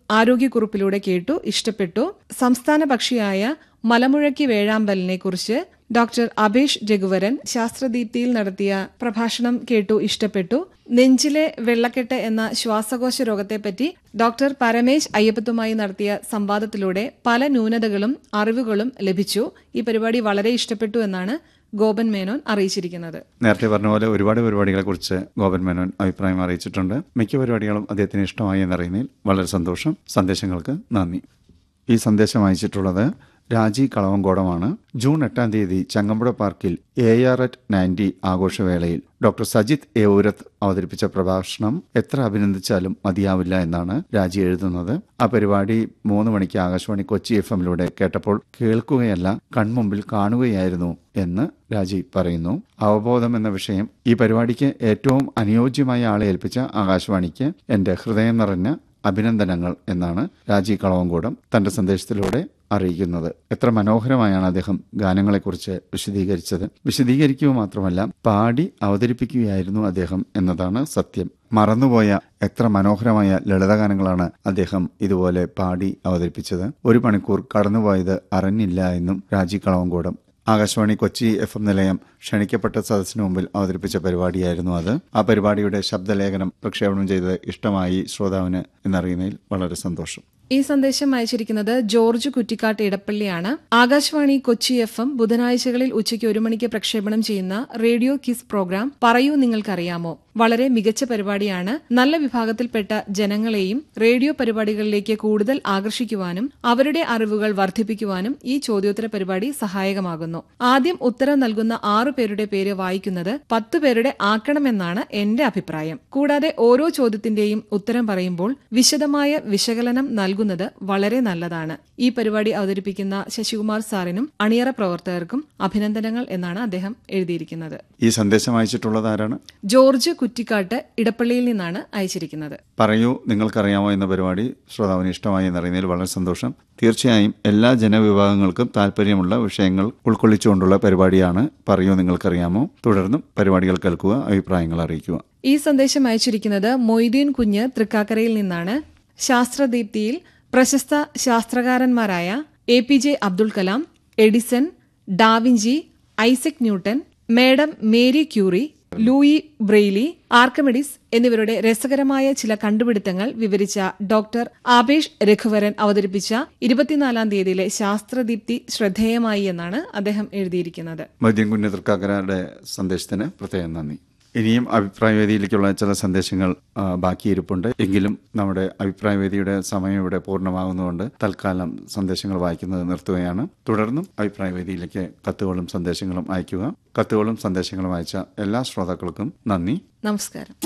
ആരോഗ്യക്കുറിപ്പിലൂടെ കേട്ടു ഇഷ്ടപ്പെട്ടു സംസ്ഥാന പക്ഷിയായ മലമുഴക്കി വേഴാമ്പലിനെ കുറിച്ച് ഡോക്ടർ അബേഷ് രഘുവരൻ ശാസ്ത്രദീപ്തിയിൽ നടത്തിയ പ്രഭാഷണം കേട്ടു ഇഷ്ടപ്പെട്ടു നെഞ്ചിലെ വെള്ളക്കെട്ട് എന്ന ശ്വാസകോശ രോഗത്തെപ്പറ്റി ഡോക്ടർ പരമേശ് അയ്യപ്പത്തുമായി നടത്തിയ സംവാദത്തിലൂടെ പല ന്യൂനതകളും അറിവുകളും ലഭിച്ചു ഈ പരിപാടി വളരെ ഇഷ്ടപ്പെട്ടു എന്നാണ് ഗോപൻ മേനോൻ അറിയിച്ചിരിക്കുന്നത് നേരത്തെ പറഞ്ഞ പോലെ ഒരുപാട് പരിപാടികളെ കുറിച്ച് ഗോപൻ മേനോൻ അഭിപ്രായം അറിയിച്ചിട്ടുണ്ട് മിക്ക പരിപാടികളും അദ്ദേഹത്തിന് ഇഷ്ടമായി എന്നറിയുന്നതിൽ വളരെ സന്തോഷം സന്ദേശങ്ങൾക്ക് നന്ദി ഈ സന്ദേശം അയച്ചിട്ടുള്ളത് രാജി കളവങ്കോടമാണ് ജൂൺ എട്ടാം തീയതി ചങ്ങമ്പുഴ പാർക്കിൽ എ ആർ എറ്റ് നയൻറ്റി ആഘോഷവേളയിൽ ഡോക്ടർ സജിത് എഊരത്ത് അവതരിപ്പിച്ച പ്രഭാഷണം എത്ര അഭിനന്ദിച്ചാലും മതിയാവില്ല എന്നാണ് രാജി എഴുതുന്നത് ആ പരിപാടി മൂന്ന് മണിക്ക് ആകാശവാണി കൊച്ചി എഫ് എമ്മിലൂടെ കേട്ടപ്പോൾ കേൾക്കുകയല്ല കൺമുമ്പിൽ കാണുകയായിരുന്നു എന്ന് രാജി പറയുന്നു അവബോധം എന്ന വിഷയം ഈ പരിപാടിക്ക് ഏറ്റവും അനുയോജ്യമായ ആളെ ഏൽപ്പിച്ച ആകാശവാണിക്ക് എന്റെ ഹൃദയം നിറഞ്ഞ അഭിനന്ദനങ്ങൾ എന്നാണ് രാജി കളവങ്കോടം തന്റെ സന്ദേശത്തിലൂടെ അറിയിക്കുന്നത് എത്ര മനോഹരമായാണ് അദ്ദേഹം ഗാനങ്ങളെക്കുറിച്ച് വിശദീകരിച്ചത് വിശദീകരിക്കുക മാത്രമല്ല പാടി അവതരിപ്പിക്കുകയായിരുന്നു അദ്ദേഹം എന്നതാണ് സത്യം മറന്നുപോയ എത്ര മനോഹരമായ ലളിതഗാനങ്ങളാണ് അദ്ദേഹം ഇതുപോലെ പാടി അവതരിപ്പിച്ചത് ഒരു മണിക്കൂർ കടന്നുപോയത് അറിഞ്ഞില്ല എന്നും രാജി കളവങ്കോടം ആകാശവാണി കൊച്ചി എഫ് എം നിലയം ക്ഷണിക്കപ്പെട്ട സദസ്സിന് മുമ്പിൽ അവതരിപ്പിച്ച പരിപാടിയായിരുന്നു അത് ആ പരിപാടിയുടെ ശബ്ദലേഖനം പ്രക്ഷേപണം ചെയ്തത് ഇഷ്ടമായി ശ്രോതാവിന് എന്നറിയുന്നതിൽ വളരെ സന്തോഷം ഈ സന്ദേശം അയച്ചിരിക്കുന്നത് ജോർജ് കുറ്റിക്കാട്ട് ഇടപ്പള്ളിയാണ് ആകാശവാണി കൊച്ചി എഫ് എം ബുധനാഴ്ചകളിൽ ഉച്ചയ്ക്ക് ഒരു മണിക്ക് പ്രക്ഷേപണം ചെയ്യുന്ന റേഡിയോ കിസ് പ്രോഗ്രാം പറയൂ നിങ്ങൾക്കറിയാമോ വളരെ മികച്ച പരിപാടിയാണ് നല്ല വിഭാഗത്തിൽപ്പെട്ട ജനങ്ങളെയും റേഡിയോ പരിപാടികളിലേക്ക് കൂടുതൽ ആകർഷിക്കുവാനും അവരുടെ അറിവുകൾ വർദ്ധിപ്പിക്കുവാനും ഈ ചോദ്യോത്തര പരിപാടി സഹായകമാകുന്നു ആദ്യം ഉത്തരം നൽകുന്ന ആറു പേരുടെ പേര് വായിക്കുന്നത് പത്തു പേരുടെ ആക്കണമെന്നാണ് എന്റെ അഭിപ്രായം കൂടാതെ ഓരോ ചോദ്യത്തിന്റെയും ഉത്തരം പറയുമ്പോൾ വിശദമായ വിശകലനം നൽകുന്നത് വളരെ നല്ലതാണ് ഈ പരിപാടി അവതരിപ്പിക്കുന്ന ശശികുമാർ സാറിനും അണിയറ പ്രവർത്തകർക്കും അഭിനന്ദനങ്ങൾ എന്നാണ് അദ്ദേഹം എഴുതിയിരിക്കുന്നത് ഈ സന്ദേശം അയച്ചിട്ടുള്ളത് ആരാണ് ജോർജ് കുറ്റിക്കാട്ട് ഇടപ്പള്ളിയിൽ നിന്നാണ് അയച്ചിരിക്കുന്നത് പറയൂ നിങ്ങൾക്കറിയാമോ എന്ന പരിപാടി ശ്രോതാവിന് ഇഷ്ടമായി എന്നറിയുന്നതിൽ വളരെ സന്തോഷം തീർച്ചയായും എല്ലാ ജനവിഭാഗങ്ങൾക്കും താല്പര്യമുള്ള വിഷയങ്ങൾ ഉൾക്കൊള്ളിച്ചുകൊണ്ടുള്ള പരിപാടിയാണ് പറയൂ നിങ്ങൾക്കറിയാമോ തുടർന്നും പരിപാടികൾ കേൾക്കുക അഭിപ്രായങ്ങൾ അറിയിക്കുക ഈ സന്ദേശം അയച്ചിരിക്കുന്നത് മൊയ്തീൻ കുഞ്ഞ് തൃക്കാക്കരയിൽ നിന്നാണ് ശാസ്ത്രദീപ്തിയിൽ പ്രശസ്ത ശാസ്ത്രകാരന്മാരായ A P J Abdul Kalam Edison da Vinci Isaac Newton madame Marie Curie Louis Braille Archimedes എന്നിവരുടെ രസകരമായ ചില കണ്ടുപിടുത്തങ്ങൾ വിവരിച്ച ഡോക്ടർ ആബേഷ് രഘുവരൻ അവതരിപ്പിച്ച ഇരുപത്തിനാലാം തീയതിയിലെ ശാസ്ത്രദീപ്തി ശ്രദ്ധേയമായി എന്നാണ് അദ്ദേഹം എഴുതിയിരിക്കുന്നത് മദ്യം കുഞ്ഞു തൃക്കാക്കരയുടെ സന്ദേശത്തിന് പ്രത്യേകം നന്ദി ഇനിയും അഭിപ്രായ വേദിയിലേക്കുള്ള ചില സന്ദേശങ്ങൾ ആ, ബാക്കിയിരിപ്പുണ്ട് എങ്കിലും നമ്മുടെ അഭിപ്രായ വേദിയുടെ സമയം ഇവിടെ പൂർണ്ണമാകുന്നതുകൊണ്ട് തൽക്കാലം സന്ദേശങ്ങൾ വായിക്കുന്നത് നിർത്തുകയാണ് തുടർന്നും അഭിപ്രായ വേദിയിലേക്ക് കത്തുകളും സന്ദേശങ്ങളും അയയ്ക്കുക കത്തുകളും സന്ദേശങ്ങളും അയച്ച എല്ലാ ശ്രോതാക്കൾക്കും നന്ദി നമസ്കാരം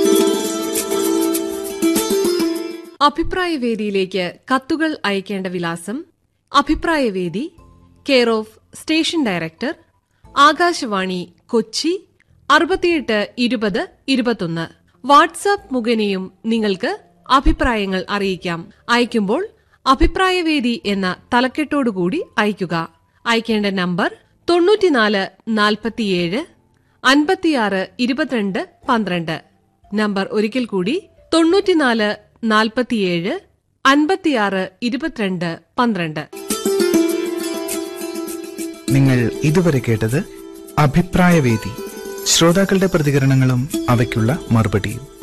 അഭിപ്രായ വേദിയിലേക്ക് കത്തുകൾ അയക്കേണ്ട വിലാസം അഭിപ്രായ വേദി care of station director Akashvani Kochi അറുപത്തിയെട്ട് ഇരുപത് ഇരുപത്തൊന്ന് വാട്സാപ്പ് മുഖേനയും നിങ്ങൾക്ക് അഭിപ്രായങ്ങൾ അറിയിക്കാം അയക്കുമ്പോൾ അഭിപ്രായവേദി എന്ന തലക്കെട്ടോടുകൂടി അയക്കുക അയക്കേണ്ട നമ്പർ തൊണ്ണൂറ്റിനാല് നാൽപ്പത്തിയേഴ് അൻപത്തിയാറ് ഇരുപത്തിരണ്ട് പന്ത്രണ്ട് നമ്പർ ഒരിക്കൽ കൂടി തൊണ്ണൂറ്റിനാല് നാൽപ്പത്തിയേഴ് അൻപത്തിയാറ് ഇരുപത്തിരണ്ട് പന്ത്രണ്ട് നിങ്ങൾ ഇതുവരെ കേട്ടത് അഭിപ്രായവേദി ശ്രോതാക്കളുടെ പ്രതികരണങ്ങളും അവയ്ക്കുള്ള മറുപടിയും